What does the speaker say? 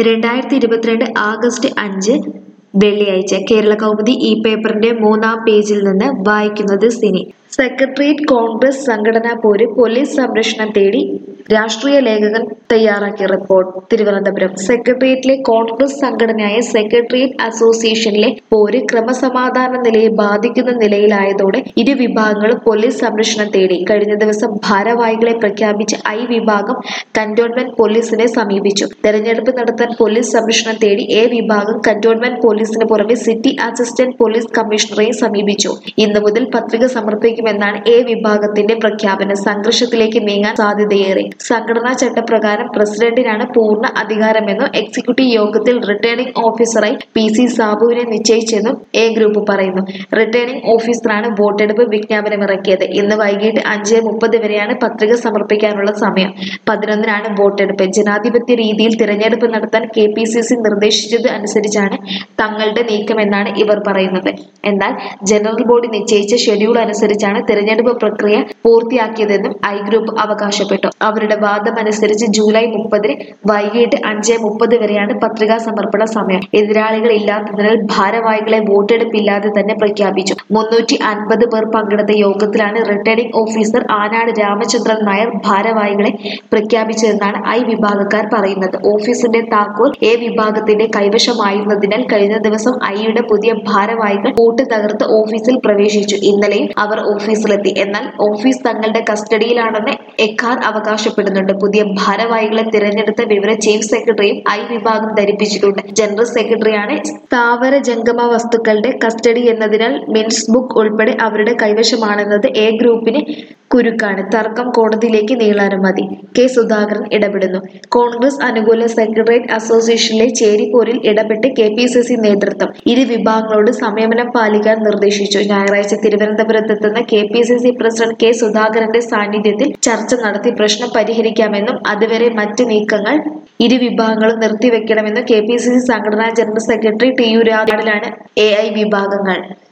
രണ്ടായിരത്തി ഇരുപത്തിരണ്ട് ആഗസ്റ്റ് അഞ്ച് വെള്ളിയാഴ്ച കേരള കൗമുദി ഈ പേപ്പറിന്റെ മൂന്നാം പേജിൽ നിന്ന് വായിക്കുന്നത് സിനി സെക്രട്ടേറിയറ്റ് കോൺഗ്രസ് സംഘടനാ പോര് പോലീസ് സംരക്ഷണം തേടി രാഷ്ട്രീയ ലേഖകൻ തയ്യാറാക്കിയ റിപ്പോർട്ട് തിരുവനന്തപുരം സെക്രട്ടേറിയറ്റിലെ കോൺഗ്രസ് സംഘടനയായ സെക്രട്ടേറിയറ്റ് അസോസിയേഷനിലെ പോര് ക്രമസമാധാന നിലയെ ബാധിക്കുന്ന നിലയിലായതോടെ ഇരു വിഭാഗങ്ങളും പോലീസ് സംരക്ഷണം തേടി കഴിഞ്ഞ ദിവസം ഭാരവാഹികളെ പ്രഖ്യാപിച്ച് ഐ വിഭാഗം കന്റോൺമെന്റ് പോലീസിനെ സമീപിച്ചു തെരഞ്ഞെടുപ്പ് നടത്താൻ പോലീസ് സംരക്ഷണം തേടി എ വിഭാഗം കന്റോൺമെന്റ് പോലീസിന് പുറമെ സിറ്റി അസിസ്റ്റന്റ് പോലീസ് കമ്മീഷണറെയും സമീപിച്ചു ഇന്നു മുതൽ പത്രിക സമർപ്പിക്കുമെന്നാണ് എ വിഭാഗത്തിന്റെ പ്രഖ്യാപനം സംഘർഷത്തിലേക്ക് നീങ്ങാൻ സാധ്യതയേറെ സംഘടനാ ചട്ടപ്രകാരം പ്രസിഡന്റിനാണ് പൂർണ്ണ അധികാരമെന്നും എക്സിക്യൂട്ടീവ് യോഗത്തിൽ റിട്ടേണിംഗ് ഓഫീസറായി പി സി സാബുവിനെ നിശ്ചയിച്ചെന്നും എ ഗ്രൂപ്പ് പറയുന്നു റിട്ടേണിംഗ് ഓഫീസറാണ് വോട്ടെടുപ്പ് വിജ്ഞാപനമിറക്കിയത് ഇന്ന് വൈകിട്ട് അഞ്ച് മുപ്പത് വരെയാണ് പത്രിക സമർപ്പിക്കാനുള്ള സമയം പതിനൊന്നിനാണ് വോട്ടെടുപ്പ് ജനാധിപത്യ രീതിയിൽ തിരഞ്ഞെടുപ്പ് നടത്താൻ കെ പി സി സി നിർദ്ദേശിച്ചത് അനുസരിച്ചാണ് തങ്ങളുടെ നീക്കമെന്നാണ് ഇവർ പറയുന്നത് എന്നാൽ ജനറൽ ബോഡി നിശ്ചയിച്ച ഷെഡ്യൂൾ അനുസരിച്ചാണ് തിരഞ്ഞെടുപ്പ് പ്രക്രിയ പൂർത്തിയാക്കിയതെന്നും ഐ ഗ്രൂപ്പ് അവകാശപ്പെട്ടു അവരുടെ വാദമനുസരിച്ച് ജൂലൈ മുപ്പതിന് വൈകിട്ട് അഞ്ച് മുപ്പത് വരെയാണ് പത്രികാ സമർപ്പണ സമയം എതിരാളികൾ ഇല്ലാത്തതിനാൽ ഭാരവാഹികളെ വോട്ടെടുപ്പില്ലാതെ തന്നെ പ്രഖ്യാപിച്ചു മുന്നൂറ്റി അൻപത് പേർ പങ്കെടുത്ത യോഗത്തിലാണ് റിട്ടേണിംഗ് ഓഫീസർ ആനാട് രാമചന്ദ്രൻ നായർ ഭാരവാഹികളെ പ്രഖ്യാപിച്ചതെന്നാണ് ഐ വിഭാഗക്കാർ പറയുന്നത് ഓഫീസിന്റെ താക്കോൽ എ വിഭാഗത്തിന്റെ കൈവശമായിരുന്നതിനാൽ കഴിഞ്ഞ ദിവസം ഐയുടെ പുതിയ ഭാരവാഹികൾ കൂട്ട് തകർത്ത് ഓഫീസിൽ പ്രവേശിച്ചു ഇന്നലെയും അവർ ഓഫീസിലെത്തി എന്നാൽ ഓഫീസ് തങ്ങളുടെ കസ്റ്റഡിയിലാണെന്ന് എക്കാർ അവകാശപ്പെടുന്നുണ്ട് പുതിയ ഭാരവാഹികളെ തിരഞ്ഞെടുത്ത വിവരം ചീഫ് സെക്രട്ടറിയും ഐ വിഭാഗം ധരിപ്പിച്ചിട്ടുണ്ട് ജനറൽ സെക്രട്ടറിയാണ് സ്ഥാവര ജംഗമ വസ്തുക്കളുടെ കസ്റ്റഡി എന്നതിനാൽ മിൻസ് ബുക്ക് ഉൾപ്പെടെ അവരുടെ കൈവശമാണെന്നത് എ ഗ്രൂപ്പിന് കുരുക്കാണ് തർക്കം കോടതിയിലേക്ക് നീളാനും മതി കെ സുധാകരൻ ഇടപെടുന്നു കോൺഗ്രസ് അനുകൂല സെക്രട്ടേറിയറ്റ് അസോസിയേഷനിലെ ചേരിപ്പോരിൽ ഇടപെട്ട് കെ പി സി സി നേതൃത്വം ഇരു വിഭാഗങ്ങളോട് സംയമനം പാലിക്കാൻ നിർദ്ദേശിച്ചു ഞായറാഴ്ച തിരുവനന്തപുരത്തെത്തുന്ന K P C C president K സുധാകരന്റെ സാന്നിധ്യത്തിൽ ചർച്ച നടത്തി പ്രശ്നം പരിഹരിക്കാമെന്നും അതുവരെ മറ്റ് നീക്കങ്ങൾ ഇരു വിഭാഗങ്ങളും നിർത്തിവെക്കണമെന്നും കെ പി സി സി സംഘടനാ ജനറൽ സെക്രട്ടറി ടി യു രാജാണ് എ ഐ വിഭാഗങ്ങൾ